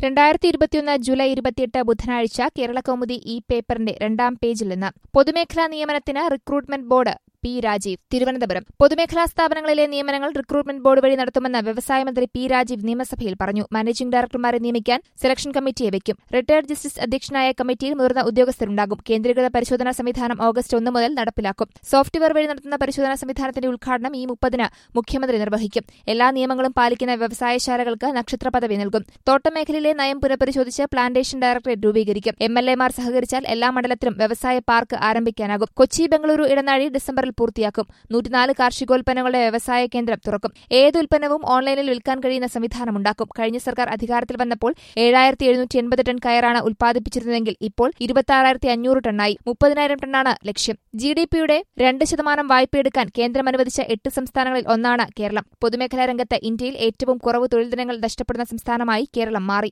രണ്ടായിരത്തി ഇരുപത്തിയൊന്ന് ജൂലൈ ഇരുപത്തിയെട്ട് ബുധനാഴ്ച കേരള കൗമുദി ഈ പേപ്പറിന്റെ രണ്ടാം പേജിൽ നിന്ന് പൊതുമേഖലാ നിയമനത്തിന് recruitment board P Rajeev Thiruvananthapuram പൊതുമേഖലാ സ്ഥാപനങ്ങളിലെ നിയമനങ്ങൾ റിക്രൂട്ട്മെന്റ് ബോർഡ് വഴി നടത്തുമെന്ന് വ്യവസായ മന്ത്രി പി രാജീവ് നിയമസഭയിൽ പറഞ്ഞു മാനേജിംഗ് ഡയറക്ടർമാരെ നിയമിക്കാൻ സെലക്ഷൻ കമ്മിറ്റിയെ വെക്കും റിട്ടയർഡ് ജസ്റ്റിസ് അധ്യക്ഷനായ കമ്മിറ്റിയിൽ മുതിർന്ന ഉദ്യോഗസ്ഥരുണ്ടാകും കേന്ദ്രീകൃത പരിശോധനാ സംവിധാനം ഓഗസ്റ്റ് ഒന്ന് മുതൽ നടപ്പിലാക്കും സോഫ്റ്റ്വെയർ വഴി നടത്തുന്ന പരിശോധനാ സംവിധാനത്തിന്റെ ഉദ്ഘാടനം ഈ മുപ്പതിന് മുഖ്യമന്ത്രി നിർവഹിക്കും എല്ലാ നിയമങ്ങളും പാലിക്കുന്ന വ്യവസായശാലകൾക്ക് നക്ഷത്ര പദവി നൽകും തോട്ടമേഖലയിലെ നയം പുനഃപരിശോധിച്ച് പ്ലാന്റേഷൻ ഡയറക്ടറേറ്റ് രൂപീകരിക്കും എം എൽ എമാർ സഹകരിച്ചാൽ എല്ലാ മണ്ഡലത്തിലും വ്യവസായ പാർക്ക് ആരംഭിക്കാനാകും കൊച്ചി ബംഗളൂരു ഇടനാഴി ഡിസംബറിൽ പൂർത്തിയാക്കും നൂറ്റിനാല് കാർഷികോൽപ്പന്നങ്ങളുടെ വ്യവസായ കേന്ദ്രം തുറക്കും ഏത് ഉൽപ്പന്നവും ഓൺലൈനിൽ വിൽക്കാൻ കഴിയുന്ന സംവിധാനമുണ്ടാക്കും കഴിഞ്ഞ സർക്കാർ അധികാരത്തിൽ വന്നപ്പോൾ ഏഴായിരത്തി എഴുന്നൂറ്റി എൺപത് ടൺ കയറാണ് ഉൽപ്പാദിപ്പിച്ചിരുന്നതെങ്കിൽ ഇപ്പോൾ ഇരുപത്തി അഞ്ഞൂറ് ടണ്ണായി മുപ്പതിനായിരം ടണ്ണാണ് ലക്ഷ്യം ജി ഡി പിയുടെ രണ്ട് ശതമാനം വായ്പയെടുക്കാൻ കേന്ദ്രം അനുവദിച്ച എട്ട് സംസ്ഥാനങ്ങളിൽ ഒന്നാണ് കേരളം പൊതുമേഖലാ രംഗത്ത് ഇന്ത്യയിൽ ഏറ്റവും കുറവ് തൊഴിൽ ദിനങ്ങൾ നഷ്ടപ്പെടുന്ന സംസ്ഥാനമായി കേരളം മാറി